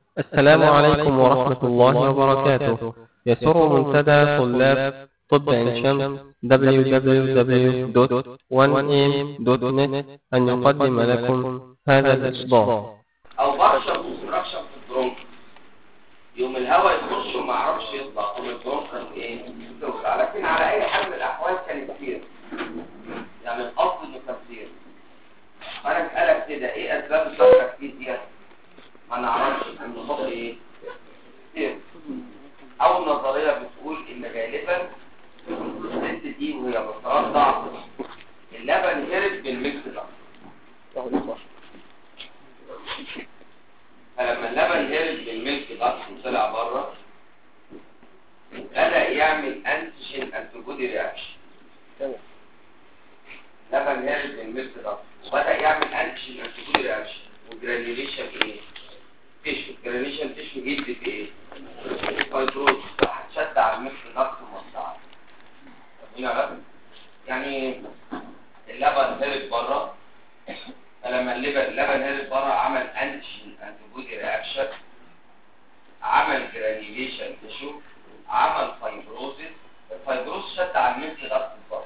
السلام عليكم ورحمة الله وبركاته يسر منتدى طلاب طب عين شمس www.1am.net أن يقدم لكم هذا الإصدار او برشا كونستراكشن في البرونكس يوم الهواء يخش وما يعرفش يطلع يوم البرونكس ايه توسع لكن على اي حال من الاحوال كان كتير يعني الاصل انه تفسير انا اسالك كده ايه اسباب التكتيك ما نعرفش النظام ايه كتير اول نظريه بتقول ان غالبا الست دي وهي بترضع اللبن هرب بالميكس ده فلما اللبن هرب بالملك بس وطلع بره بدأ يعمل انتيجين انتيبودي رياكشن لبن هرب بالملك ده وبدأ يعمل انتيجين انتيبودي رياكشن وجرانيوليشن ايه؟ تيشو جرانيوليشن تيشو جد في ايه؟ فايبروز هتشد على الملك ضغط ومصدع هنا بقى يعني اللبن هرب بره فلما اللبن اللبن هرب بره عمل انتيجين انتيبودي رياكشن عمل جرانيوليشن تشو عمل فايبروزيس الفايبروز شد على المثل ضغط الضغط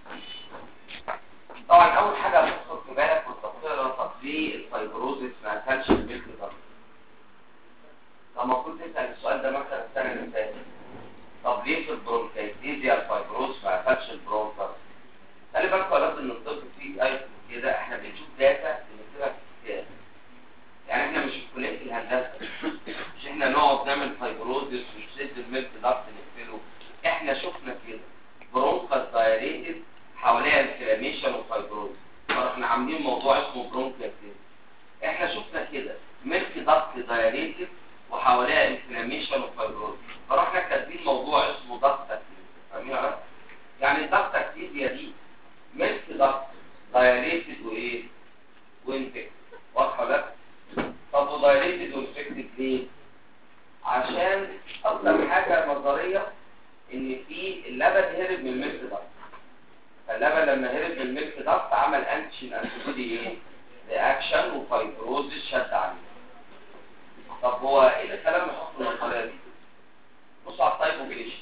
طبعا اول حاجه بتاخد في بالك وانت بتقرا طب ليه الفايبروزيس ما اكلش المثل ضغط طب المفروض تسال السؤال ده مثلا السنه اللي فاتت طب ليه في البرونكايتيزيا الفايبروز ما اكلش البرونكاس خلي بالك ولاد ان الطب فيه اي كده احنا بنشوف داتا بنكتبها في كتاب يعني احنا مش في كليه الهندسه مش احنا نقعد نعمل فايبروزس ونشد الملك ضغط نقفله احنا شفنا كده برونكاس دايريتد حواليها انفلاميشن وفايبروز فاحنا عاملين موضوع اسمه برونكايتيز احنا شفنا كده ملك ضغط دايريتد وحواليها انفلاميشن وفايبروز فرحنا كاتبين موضوع اسمه ضغط تكتيز فاهمين ولا يعني الضغط تكتيزيا دي ملك ضغط دايريتد وايه وانفكت واضحه لك طب ودايريتد وانفكتد ليه عشان اكتر حاجه نظريه ان في اللبن هرب من الملك ضغط فاللبن لما هرب من الملك ضغط عمل انتيجين انتيبودي ايه رياكشن وفايبروزس شد عليه طب هو ايه الكلام اللي حصل النظريه دي بصوا على التايبوجريشن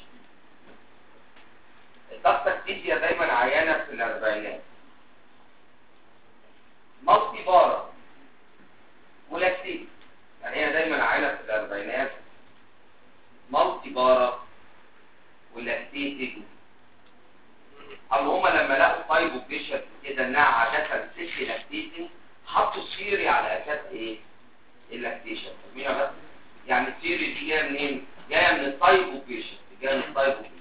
الضغط التكتيكية دايما عيانة في الاربعينات مالتي بارا ولاكتيك يعني هي دايما عيانة في الاربعينات مالتي بارا ولاكتيتك او هما لما لقوا تايبوجريشن كده انها عادة سيكي لاكتيتنج حطوا سيري على اساس ايه اللاكتيشن فاهمين بس يعني السيري دي جايه منين جايه من التايبوجريشن جايه من التايبوجريشن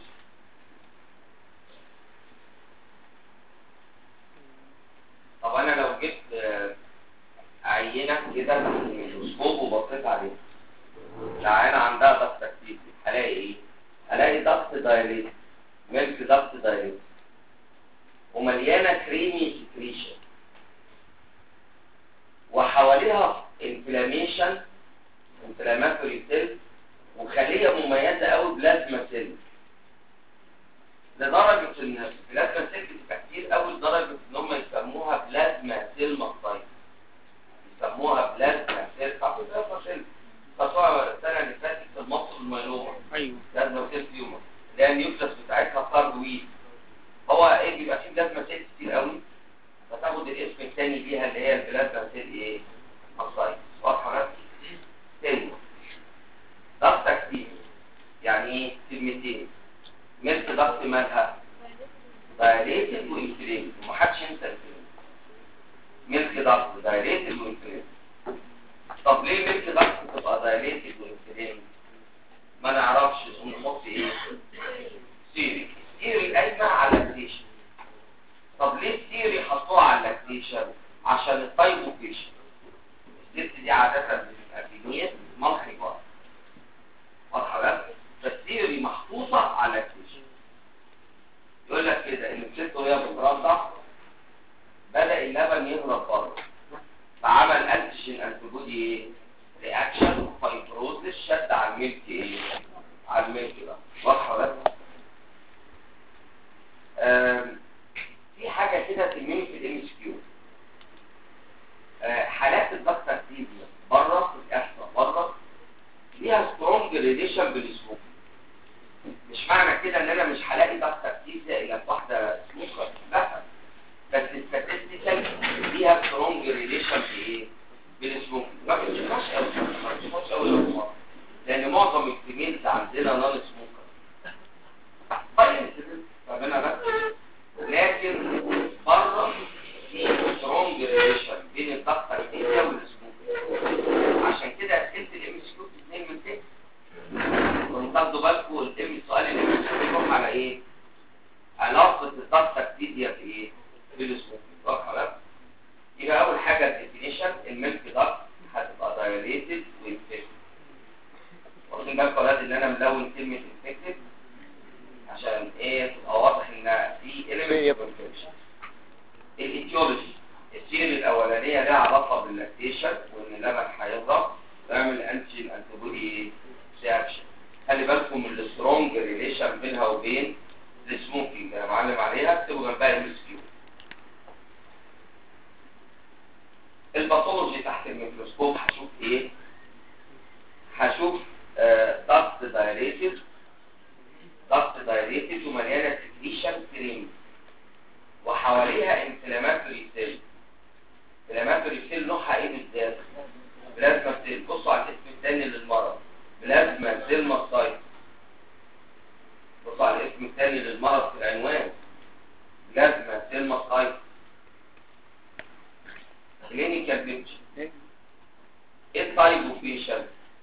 طب انا لو جبت عينه كده من الميكروسكوب وبصيت عليها العينه عندها ضغط تكتيك هلاقي ايه هلاقي ضغط دايريت ملك ضغط دايريت ومليانه كريمي سكريشن وحواليها انفلاميشن انفلاماتوري سيل وخليه مميزه قوي بلازما سيل لدرجة ان البلازما سيل بتبقى كتير قوي لدرجة ان هم يسموها بلازما سيل مصايد يسموها بلازما سيل تعرفوا بلازما سيل خاصة السنة اللي فاتت في مصر الميلوما أيوه بلازما سيل تيومر اللي هي النيوكلاس بتاعتها كاردويد هو ايه بيبقى فيه بلازما سيل كتير قوي فتاخد الاسم الثاني ليها اللي هي البلازما سيل ايه مصايد واضحة بس تاني ضغط تكتيك يعني ايه كلمتين ملك ضغط مالها دايليتد وانفليمد ومحدش ينسى الكلمه ملك ضغط دايليتد وانفليمد طب ليه ملك ضغط تبقى دايليتد وانفليمد ما نعرفش نحط ايه سيري سيري قايمه على اللاكتيشن طب ليه السيري حطوها على اللاكتيشن عشان التايبوكيشن الست دي عاده بتبقى كميه ملح بار واضحه بقى فالسيري محطوطه على اللاكتيشن يقول لك كده ان الست وهي بترضع بدا اللبن يهرب بره فعمل انتيجين انتيبودي ايه رياكشن فايبروزس شد على الميلك ايه على الميلك ده واضحه بس في حاجه كده تهمني في الام اس كيو حالات الضغط الترتيبي بره في الاحصاء بره ليها سترونج ريليشن بالسموك مش معنى كده ان انا مش هلاقي ضغط تركيزه الا في واحده سموكر لا بس الستاتستيكال ليها سترونج ريليشن في ايه بالسموك ما بنشوفهاش قوي ما بنشوفهاش قوي لو لان معظم الفيميلز عندنا نون سموكر طيب طب انا بس لكن بره في سترونج ريليشن بين الضغط التركيزه والسموك عشان كده اسئله الام اس كيو 2 من 6 كنت تاخدوا بالكم الام السؤال اللي بيروح على ايه علاقه الضغط التركيزيه في ايه بالسموك واضحه بقى يبقى اول حاجه الديفينيشن الميلك ضغط هتبقى دايليتد وانفكتد واخدين بالكم يا ولاد ان انا ملون كلمه انفكتد عشان ايه تبقى واضح ان في element of infection الايتيولوجي السين الاولانيه لها علاقه باللاكتيشن وان اللبن هيضرب ويعمل انتي انتيبودي رياكشن خلي بالكم من السترونج ريليشن بينها وبين السموكينج انا معلم عليها اكتبوا جنبها ام اس كيو الباثولوجي تحت الميكروسكوب هشوف ايه هشوف ضغط دايريتد ضغط دايريتد ومليانه سكريشن كريم وحواليها انفلاماتوري سيل انفلاماتوري سيل نوعها ايه بالذات بلازما سيل بصوا على الاسم الثاني للمرض بلازما سيل ماستايت بصوا على الاسم الثاني للمرض في العنوان بلازما سيل ماستايت كلينيكال بيكتشر ايه التايب اوف بيشنت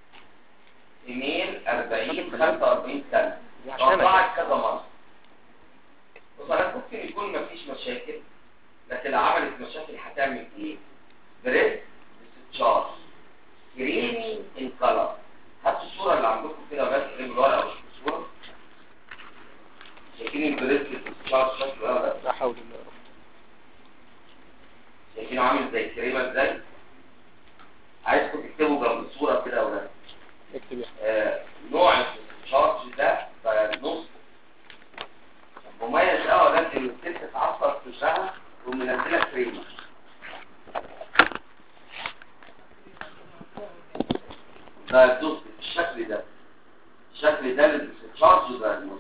ايميل 40 45 سنه رفعت كذا مره بص انا ممكن يكون مفيش مشاكل لكن لو عملت مشاكل هتعمل ايه بريست تشارج كريمي ان كلر هاتوا الصوره اللي عندكم كده بس قريب الورقه او الصوره شايفين البريست تشارج شكله ايه ده لا حول الله شايفينه عامل زي الكريمه ازاي عايزكم تكتبوا جنب الصوره كده يا ولاد اكتب يا آه، نوع الشارج ده نص مميز قوي ده ان الست تعصر في وشها ومنزله كريمه ده دوس بالشكل ده الشكل ده للشارج ده النص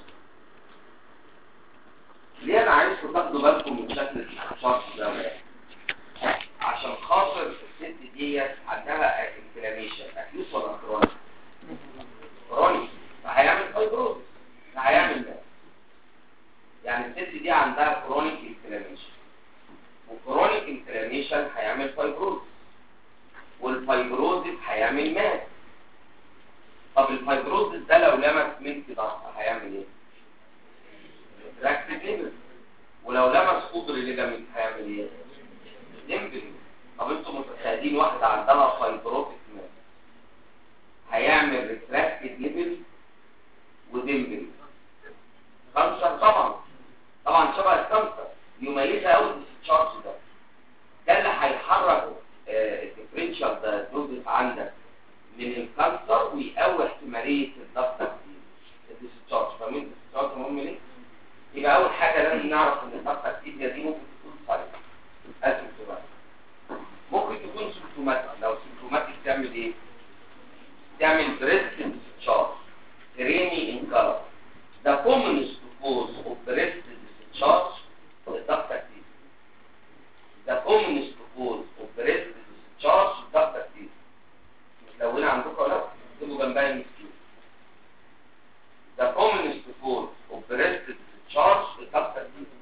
ليه انا عايزكم تاخدوا بالكم من شكل الشارج ده بقى؟ عشان خاطر الست ديت عندها انفلاميشن اكيوس ولا كرونيك كرونيك فهيعمل فايبروز فهيعمل ده يعني الست دي عندها كرونيك انفلاميشن وكرونيك انفلاميشن هيعمل فايبروز والفايبروزيس هيعمل مات طب الفايبروزيس ده لو لمس ملك ضغط هيعمل ايه؟ ريتراكتيف ليفل ولو لمس قدر ليجامنت هيعمل ايه؟ ديمبلي طب انتم متخيلين واحده عندها فايبروتيك مات هيعمل ريتراكتيف ليفل وديمبلي كانسر طبعا طبعا شبه الكانسر يميزها قوي التشارج ده ده اللي هيحرك الديفرنشال دايجنوستس عندك من الكانسر ويقوي احتماليه الضغط التكتيك الديسشارج فاهمين الديسشارج مهم ليه؟ يبقى اول حاجه لازم نعرف ان الضغط التكتيك دي ممكن تكون صحيحه اسيمتوماتيك ممكن تكون سيمتوماتيك لو سيمتوماتيك تعمل ايه؟ تعمل بريست ديسشارج كريمي ان كلر The commonest cause of breast discharge is duct activity. The commonest cause of breast discharge is duct activity. متلونة عندكم ولا لا؟ اكتبوا جنبها المسكين. The commonest cause of breast discharge is duct activity.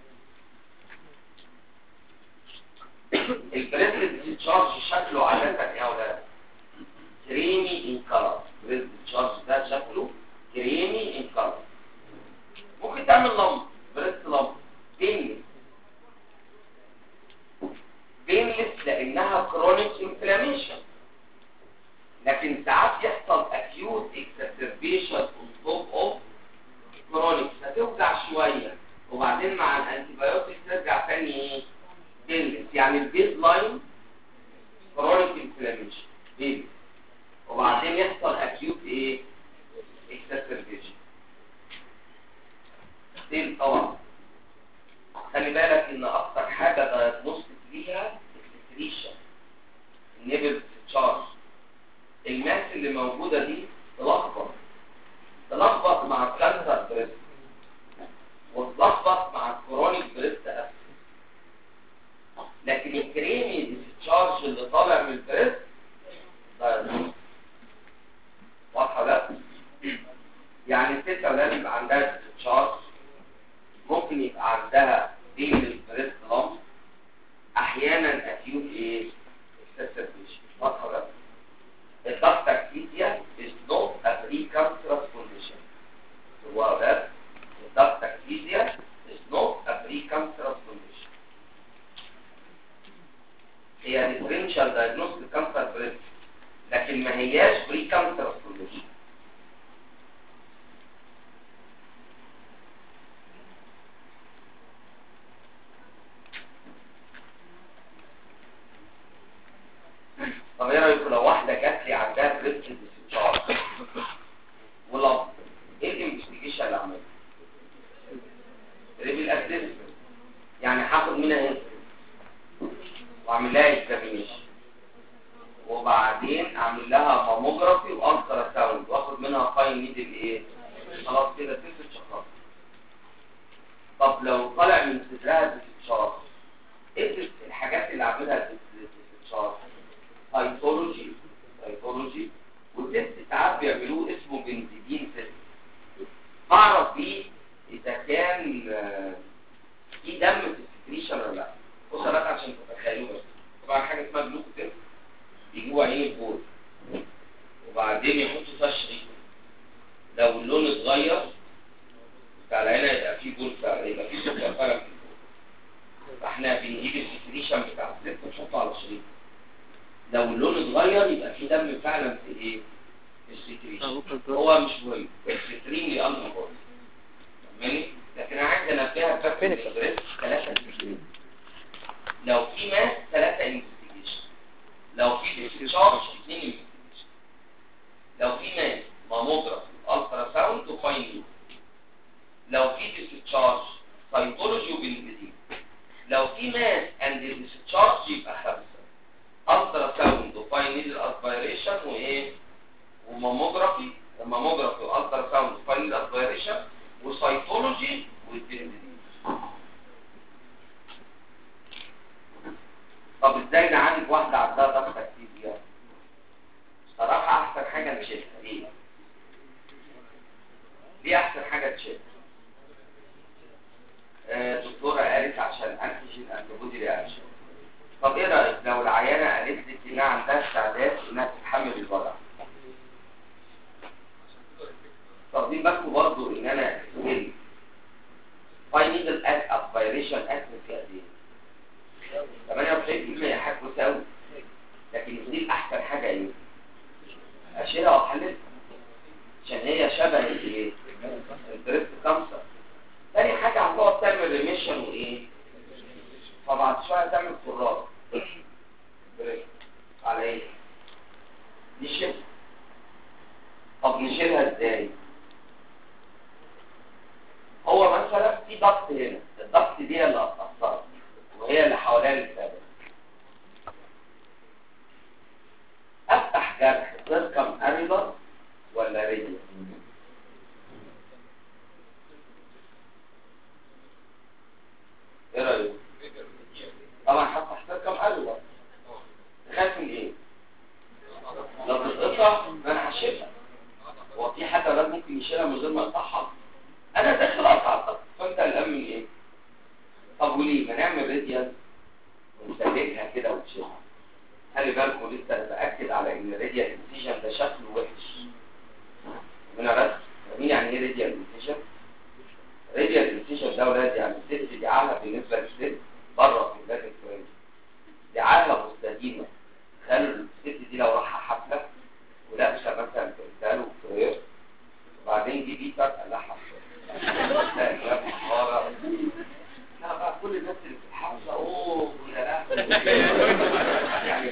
البريست discharge شكله عادة ايه يا ولاد؟ كريمي ان كلر. البريست discharge ده شكله كريمي ان كلر. ممكن تعمل لمب بريست لمب بينلس بينلس لانها كرونيك انفلاميشن لكن ساعات يحصل اكيوت اكسسربيشن اون توب اوف كرونيك هتوجع شويه وبعدين مع الانتيبيوتيك ترجع تاني ايه بينلس يعني البيز لاين كرونيك انفلاميشن بينلس وبعدين يحصل اكيوت ايه اكسسربيشن ستيل طبعا خلي بالك ان اكتر حاجه دايجنوستيك ليها السكريشن النيبل تشارج الماس اللي موجوده دي تلخبط تلخبط مع الكانسر بريست وتلخبط مع الكرونيك بريست أسف لكن الكريمي ديسشارج اللي طالع من البريست دايجنوز واضحه ده يعني الست لازم يبقى عندها ديسشارج ممكن يبقى عندها ديل بريست لامب احيانا اكيوت ايه اكسسبيشن واضحه ده الدكتاكتيزيا is not a precancerous condition هو ده الدكتاكتيزيا is not a precancerous condition هي differential diagnostic cancer breast لكن ما هياش precancerous condition طب ايه رايكم لو واحده جات لي عندها بريست ديسشارج ولب ايه الانفستيجيشن اللي عملها ريبل اسسمنت يعني هاخد منها ايه واعمل لها اكزامينيشن وبعدين اعمل لها ماموجرافي والترا ساوند واخد منها فاين نيدل ايه خلاص كده ست شخص طب لو طلع من صدرها ديسشارج ايه الحاجات اللي عاملها ديسشارج سايكولوجي سايكولوجي والتست ساعات بيعملوه اسمه بنزيدين تيست بعرف بيه اذا كان آه، في دم في السكريشن ولا لا بصوا بقى عشان تتخيلوا بس طبعا حاجه اسمها جلوكو تيست بيجيبوا عين البول وبعدين يحطوا فيها شريط لو اللون اتغير بتاع العينه يبقى فيه بول فعلا يبقى فيه سكر فعلا في البول فاحنا بنجيب السكريشن بتاع الست ونحطه على الشريط لو اللون اتغير يبقى في دم فعلا في ايه في السكريشن هو مش مهم اكستريملي ان فاهماني لكن انا عايز انبهك بس فين ثلاثه لو في ماس ثلاثه انفستيجيشن لو في ديسشارج اثنين انفستيجيشن لو في ماس ماموجرافي الترا ساوند وفاين لو في ديسشارج سايتولوجي وبنزيدين لو في ماس اند ديسشارج يبقى خمسه الترا ساوند وفاين نيدل اسبيريشن وايه وماموجرافي الماموجرافي والترا ساوند وفاين نيدل اسبيريشن وسايتولوجي والبنزيدين طب ازاي نعالج واحده عندها ضغط اكتيفيا صراحه احسن حاجه نشيلها ليه دي احسن حاجه تشيلها آه، دكتوره قالت عشان انتيجين انتيبودي رياكشن طب ايه رايك لو العيانه قالت لك انها عندها استعداد انها تتحمل الوضع طب دي بالكم برضه ان انا اسال فاي نيدل ات اسبيريشن اكتيف قد ايه 98% حاجه مساوي لكن دي احسن حاجه ايه اشيلها واحللها عشان هي شبه الايه البريست كانسر تاني حاجه هتقعد تعمل ريميشن وايه فبعد شويه تعمل كرات بريست على ايه نشيلها طب نشيلها ازاي هو مثلا في ضغط هنا الضغط دي هي اللي اتأثرت وهي اللي حواليها الكتابة افتح جرح تركم اريبر ولا رجل ايه رايك طبعا هفتح تركم اريبر تخاف من ايه لو تتقطع انا هشيلها هو في حد اولاد ممكن يشيلها من غير ما يقطعها انا داخل اقطع الضغط فانت قلقان من ايه طب وليه ما نعمل ريديال ونسلكها كده ونشيلها خلي بالكم لسه انا باكد على ان الريديال انسيجن ده شكله وحش هنا بس مين يعني ايه ريديال انسيجن ريديال انسيجن ده ولاد يعني الست دعاها بالنسبه للست بره في الباك الفرنسي دعاها مستديمه خلوا الست دي لو راح حفله ولابسه مثلا تمثال وفرير وبعدين دي بيتر قلعها لا يا حمارة لا بقى كل الناس اللي في الحفلة اوه يا لهوي يعني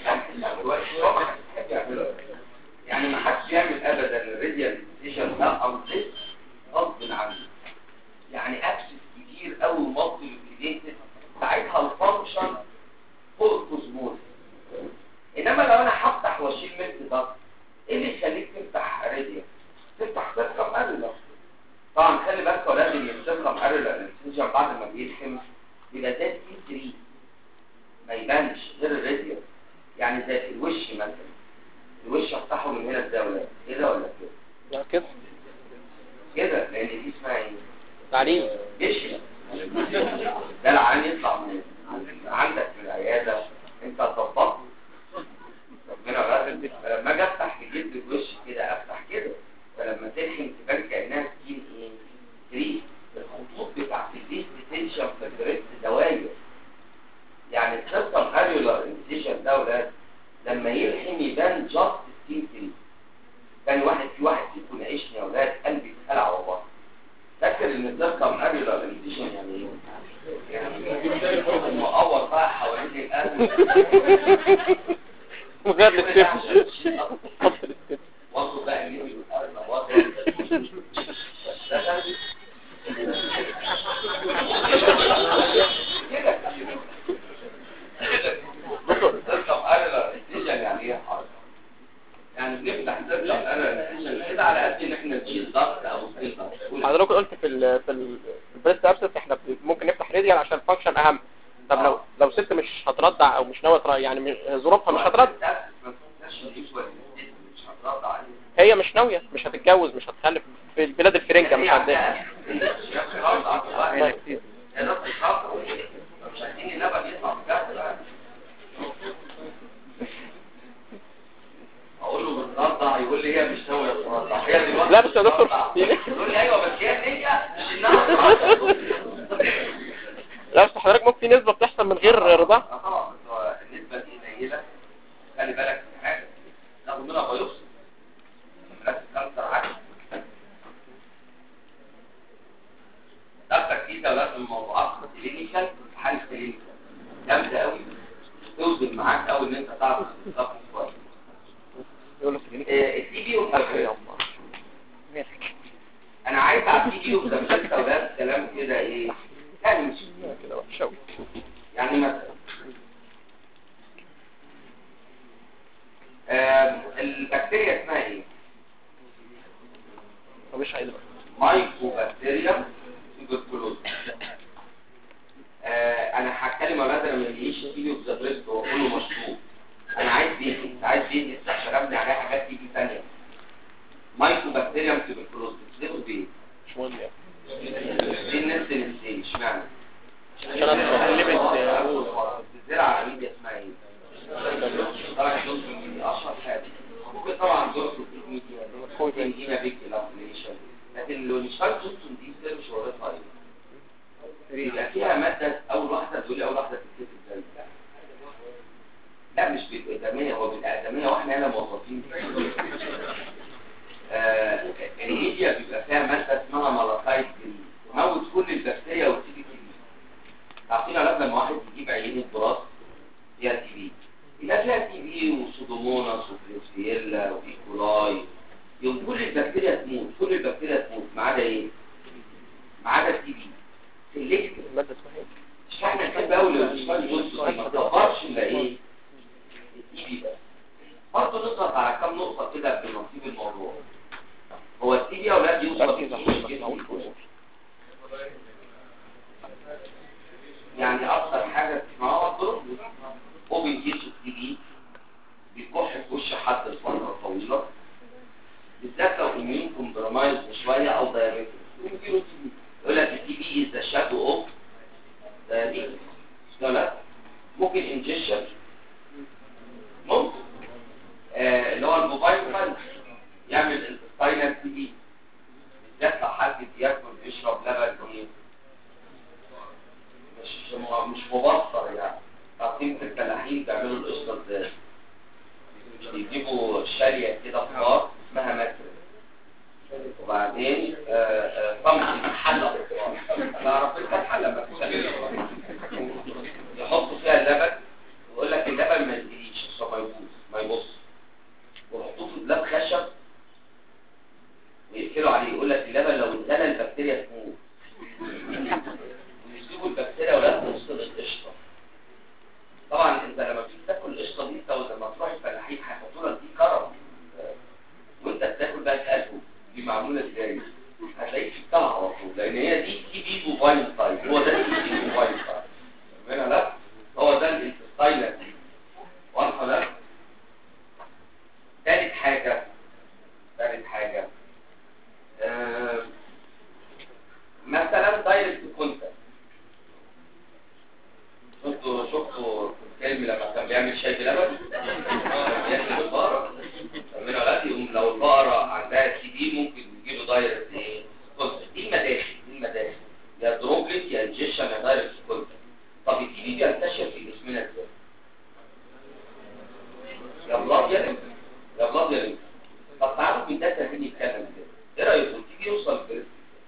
يعني ما حدش يعمل ابدا الراديال ستيشن ده او زيت غصب عنه يعني اكسس كتير قوي مالتي ليكيديتد ساعتها الفانكشن فوق الكوزموز انما لو انا هفتح واشيل ملك ضغط ايه اللي يخليك تفتح راديال بتعيشني يا اولاد قلبي اتقلع والله فاكر ان السيركم اريولار انديشن يعني ايه؟ يعني المقور بقى حوالين القلب وغير للسيف واخد بقى مين القلب واخد كده سيركم اريولار انديشن يعني ايه حركه يعني بنفتح سيركم اريولار انديشن كده على قد ان احنا نشيل ضغط او نشيل ضغط حضرتك قلت في ال في ال في البريست ابسس احنا ب- ممكن نفتح راديال عشان الفانكشن اهم طب لو لو ست مش هترضع او مش ناويه ترضع، يعني مش- ظروفها مش هترضع هي مش ناويه مش هتتجوز مش هتخلف في البلاد الفرنجه مش عندنا الله يكفيك. اقول له بترضع يقول لي هي مش ناويه ترضع هي دلوقتي لا بس يا دكتور يقول لي ايوه بس هي النيه مش انها ترضع لا بس حضرتك ممكن في نسبه بتحصل من غير رضاعه آه طبعا بس هو النسبه دي قليله خلي بالك من حاجه ناخد منها بايوبسي بلاش كانسر عكس ده تركيز يا ولاد من موضوعات كلينيكال حاله كلينيكال جامده قوي توزن معاك قوي ان انت تعرف تتصرف كويس يقول لك كلينيك التي بي اخر يا والتركيز الله مالك انا عايز على التي بي والتركيز يا ولاد كلام كده ايه يعني مش كده وحشه أوي. يعني مثلا آم، البكتيريا اسمها ايه؟ طب مش عايز مايكوبكتيريا تيبركلوز آه انا هتكلم يا ولاد انا ما يجيش كيلو بزابريست هو كله مشروب انا عايز دي عايز دي عشان ابني عليها حاجات تيجي ثانيه مايكوبكتيريا تيبركلوز بتسلكوا بايه؟ مش مهم يعني دي الناس اللي اشمعنى؟ عشان انا قلبت الزرعه على ميديا اسمها ايه؟ طبعا جزء من اشهر حاجه ممكن طبعا جزء من ممكن هنا بيج الابليشن لكن لو مش فاهم جزء دي سير مش وريتها ايه يبقى فيها ماده اول واحده تقول لي اول واحده بتتكتب ازاي لا مش بالادميه هو بالادميه واحنا هنا موظفين آه الميديا بيبقى فيها ماده اسمها ملاكايت تموت كل البكتيريا وتيجي تي بي عارفين لما واحد يجيب عينه براس فيها تي بي يبقى فيها تي بي وسودوموناس وفلوسيلا وايكولاي يوم كل البكتيريا تموت كل البكتيريا تموت ما عدا ايه؟ ما عدا التي بي سيلكت الماده اسمها ايه مش احنا نحب قوي لو مش فاهم جزء ما تكبرش الا ايه؟ التي بي بس برضه نضغط على كام نقطة كده بنصيب الموضوع هو التي بي يا اولاد يوصل ركز عشان ما لإيه؟ تسمعوش فوق. يعني اكتر حاجة تسمعوها الضرب اوبن كيس التي بي بيكح في وش حد لفترة طويلة بالذات لو اميون كومبرمايز شوية او دايابيتس يقول لك التي بي از ذا شادو اوف دايابيتس لا ممكن انجكشن ممكن آه، اللي هو الموبايل فايل يعمل السباينال تي بي بالذات لو حد بياكل بيشرب لبن ايه مش مش مبصر يعني تعطيم في الفلاحين بيعملوا القشطه ازاي بيجيبوا شاليه كده خضار اسمها متر وبعدين طمع حله تعرف انت الحله ما يحطوا فيها اللبن ويقول لك اللبن ما يجريش عشان ما يبوظ ما يبص ويحطوه في دولاب خشب ويقفلوا عليه يقول لك اللبن لو اتغلى البكتيريا تموت ويسيبوا البكتيريا ولا توصل القشطه طبعا انت لما بتيجي تاكل القشطه دي او لما تروح الفلاحين هيحطوا لك دي كرم وانت بتاكل بقى تقلبه دي معموله ازاي هتلاقيك شفتها على طول لان هي دي تي بي موبايل تايب هو ده تي بي موبايل تايب فاهمين لا هو ده الانتستاينال واضحه لا ثالث حاجه ثالث حاجه آه مثلا دايركت كونتاكت شفتوا شفتوا الفيلم لما كان بيعمل شاي بلبن بياكل البقرة من ولاد يقوم لو البقرة عندها تي بي ممكن يجيله دايركت ايه كونتاكت دي المداخل دي المداخل يا دروبلت يا انجيشن يا دايركت كونتاكت طب التي بي بينتشر في جسمنا ازاي؟ يا بلاد يا رمز يا بلاد يا رمز طب تعالوا من ده تاني نتكلم كده يوصل البريست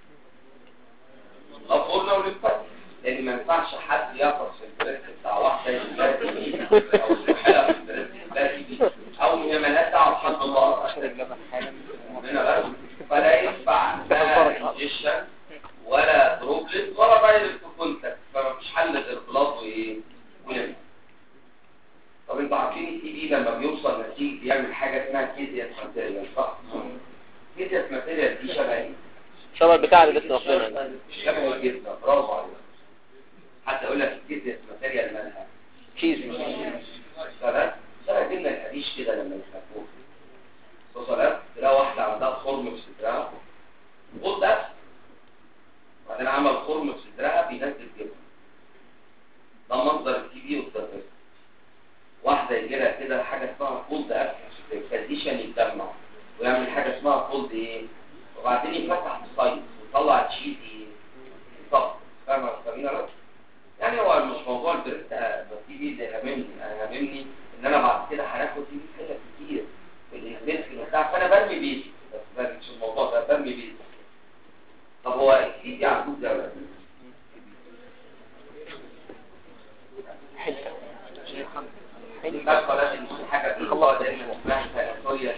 غفورنا ولمفاتيك لان ما ينفعش حد يقص البريست بتاع واحده يباتي بيه او يحلق البريست يباتي بيه او هي مالهاش دعوه بحد الله هنا بقى فلا ينفع لا انجيشن ولا دروبلت ولا دايركت كونتاكت فمفيش حل غير بلاد وايه ولمف طب انتوا عارفين التي بي لما بيوصل نتيجه بيعمل حاجه اسمها كيزياس ماتيريال صح؟ كيزياس ماتيريال دي شبه ايه؟ شبه البتاع اللي لسه واخدينها شبه جدا برافو عليك حتى اقول لك الكيزياس ماتيريال مالها تشيز شبه شبه جبنا القديش كده لما يخافوه وصلت تلاقي واحده عندها خرم في صدرها خد ده وبعدين عمل خرم في صدرها بينزل جبن ده منظر التي بي والتربيه واحدة يجي لها كده حاجة اسمها فولد أكشن كانديشن يتجمع ويعمل حاجة اسمها فولد إيه وبعدين يفتح السايت ويطلع تشيز إيه طب فاهمة فاهمين ولا لا؟ يعني هو مش موضوع البريست بس تي بي اللي هاممني أنا هاممني إن أنا بعد كده هناخد تي بي حاجات كتير في الإنفيرس بتاع فأنا برمي بيتي بس ده مش الموضوع ده برمي بيتي طب هو التي بي عندوك ده ولا لا؟ حلفة البقى لازم يكون حاجة في الله دايما اسمها ساناتوريا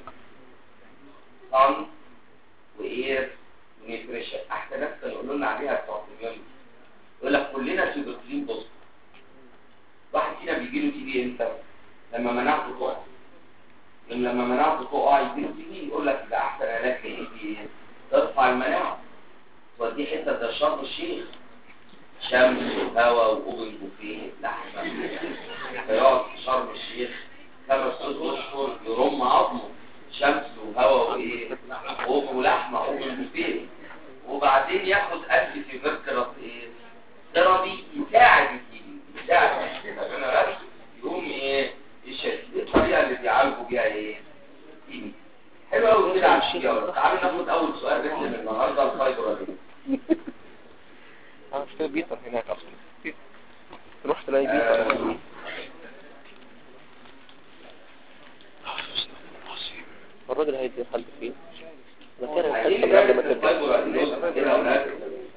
صن واير ونيوتريشن احسن ناس كانوا يقولوا لنا عليها بتوع اليوم يقول لك كلنا سيبوترين بوست واحد فينا بيجي له تي بي امتى لما مناعته تقع لما لما مناعته تقع يجي له تي بي يقول لك ده احسن علاج لايه دي ترفع المناعه ودي حته ده شرم الشيخ شمس وهواء واوبن بوفيه لحمه خيار في شرم الشيخ خمس ست اشهر يرم عظمه شمس وهواء وايه وأوبن ولحمه اوبن بوفيه وبعدين ياخد اكل في فيركرات ايه ثيرابي يساعد الجيل يساعد أنا بس يقوم ايه يشد دي الطريقه اللي بيعالجوا بيها ايه تيبي. حلو قوي كده على الشيء تعالوا ناخد اول سؤال رسم النهارده الفايبر دي اه مش كده بيتر هناك اصلا تروح تلاقي بيتر الراجل هيدي حل فين مكان عايزين الحصة قبل ما نركز تبدأ الفايبر ادينوز كده ونركز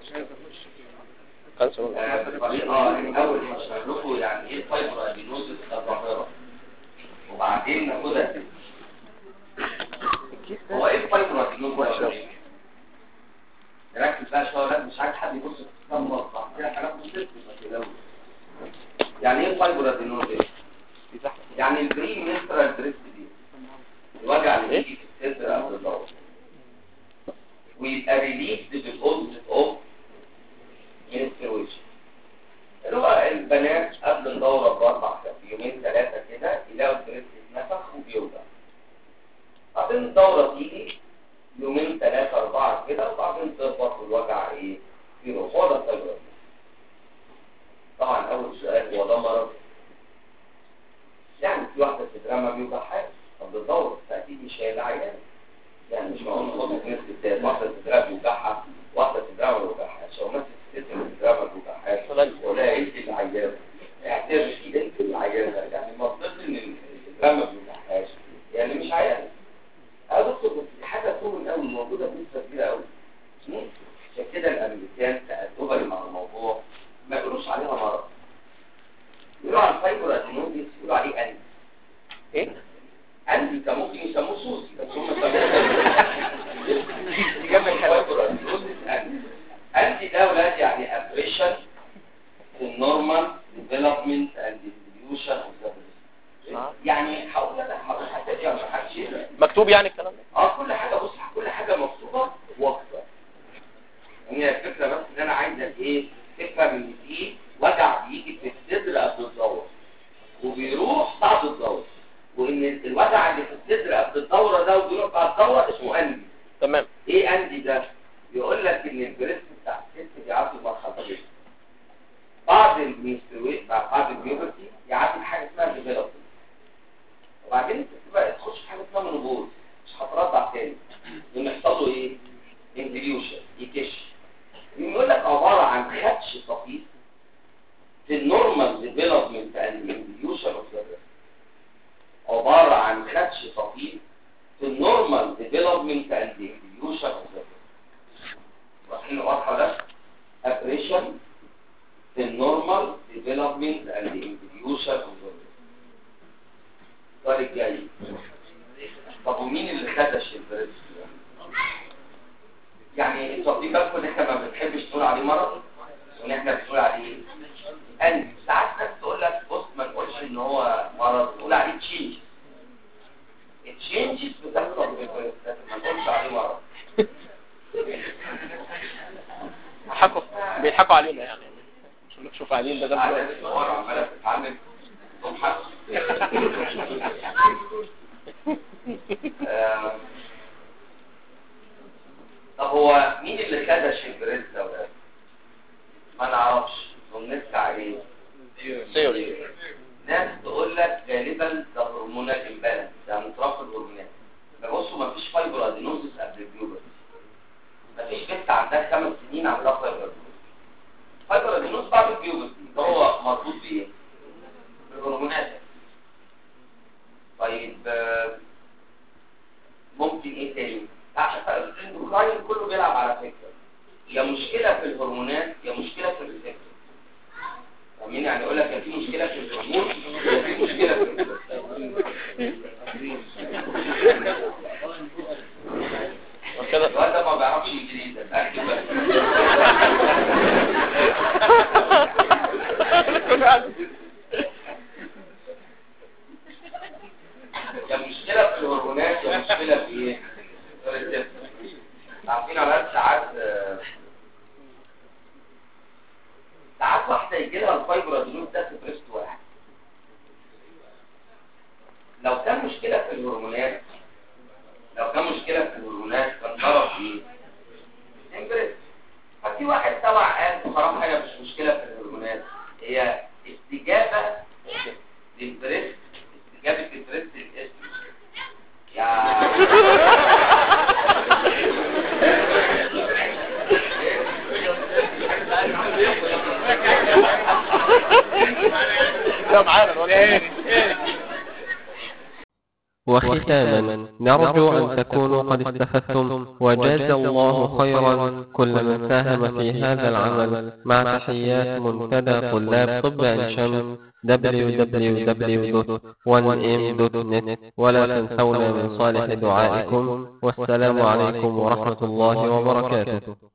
كانسر آه، بطريقه الاول هشرح لكم يعني ايه الفايبر ادينوز الظاهره وبعدين ناخدها كده. هو ايه الفايبر ادينوز ده؟ ركز بقى شويه لا مش عايز حد يبص في الكتاب مرة كده حاجات بسيطه ما تقلقوش. يعني ايه الفايبر ادينوز ده؟ يعني البري منسترال بريست دي الوجع اللي بيجي في الصدر قبل الدوره ويبقى ريليف بالاوبز اوف منسترويشن اللي هو البنات قبل الدوره باربع يومين ثلاثه كده يلاقوا البريست اتنفخ وبيوجع بعدين الدوره تيجي يومين ثلاثه اربعه كده وبعدين تهبط والوجع ايه يروح هو ده الفايبر طبعا اول سؤال هو ده مرض يعني في واحده صدرها ما بيوجعهاش طب بالدور فاكيد مش هي العيان يعني مش معقول نحط في نفس التاس واحده صدرها بيوجعها واحده صدرها ما بيوجعهاش او مثلا الست اللي صدرها ما بيوجعهاش ولا انت العيان اعترفي انت العيانه يعني منطقي ان صدرها ما بيوجعهاش يعني مش عيان اه بص بس دي حاجه كومن قوي موجوده بنسبه كبيره قوي عشان كده الامريكان تأدبا مع الموضوع ما يقولوش عليها مرض يقولوا على الفايبر ادينوزيس يقولوا عليه انت ايه عندي كان ممكن يسموه سوسي بس هم سموه عندي ده ولاد يعني ابريشن في النورمال ديفلوبمنت اند ديفيوشن اوف آه. يعني هقول انا هحتاج ما حدش يقرا. مكتوب يعني الكلام ده اه كل حاجه بص كل حاجه مكتوبه واكتر هي الفكره بس ان انا عايزك ايه تفهم ان في وجع بيجي في الصدر قبل الدوره وبيروح بعد الدوره وان الوجع اللي في الصدر قبل الدوره ده وبيروح بعد الدوره اسمه اندي تمام ايه اندي ده يقول لك ان البريست بتاع الست بيعدي مرحلتين بعد الميسترويت بعد البيوبرتي يعدي بحاجه اسمها ديفلوبمنت وبعدين تبقى تخش في حاجه اسمها منوبوز مش هترضع تاني يقوم يحصل له ايه انفليوشن يكش يقول لك عباره عن خدش طفيف في النورمال ديفلوبمنت اند انفليوشن اوف ذا عباره عن خدش طفيف في النورمال ديفلوبمنت اند انفليوشن اوف ذا بيضحكوا علينا يعني مش نشوف قاعدين ده ده قاعدة دلوقتي. الصور عمالة بتتعلم تضحك آه، طب هو مين اللي خدش البريد ده وده؟ ما نعرفش ونسمع عليه ثيوري ناس تقول لك غالبا ده هرمونال امبالانس ده مترف الهرمونات يبقى بصوا مفيش فايبر ادينوزس قبل البيوبرتي مفيش بنت عندها خمس سنين عندها فايبر ادينوزس فايبر ادينوز بعد البيوبرتي ده هو مربوط بايه؟ بالهرمونات طيب آه، ممكن ايه تاني؟ عشان الاندوكراين كله بيلعب على فكره يا مشكله في الهرمونات يا مشكله في الريسبتور فاهمين يعني يقول لك يا في مشكله في الهرمون يا في مشكله في الريسبتور وكده الواد ده ما بيعرفش انجليزي اكتب بس يا مشكله في الهرمونات يا مشكله في ايه؟ في الريسبتور عارفين على ساعات آه، ساعات واحده يجي لها الفايبر ادينوز ده في بريست واحد لو كان مشكله في الهرمونات لو كان مشكله في الهرمونات كان ضرب ايه؟ امبريس ففي واحد طلع قال بصراحه هي مش مشكله في الهرمونات هي استجابه للبريست استجابه البريست للاستروجين ده معانا الواد. وختاما نرجو أن تكونوا قد استفدتم وجاز الله خيرا كل من ساهم في هذا العمل مع تحيات منتدى طلاب طب عين شمس www.1m.net ولا تنسونا من صالح دعائكم والسلام عليكم ورحمة الله وبركاته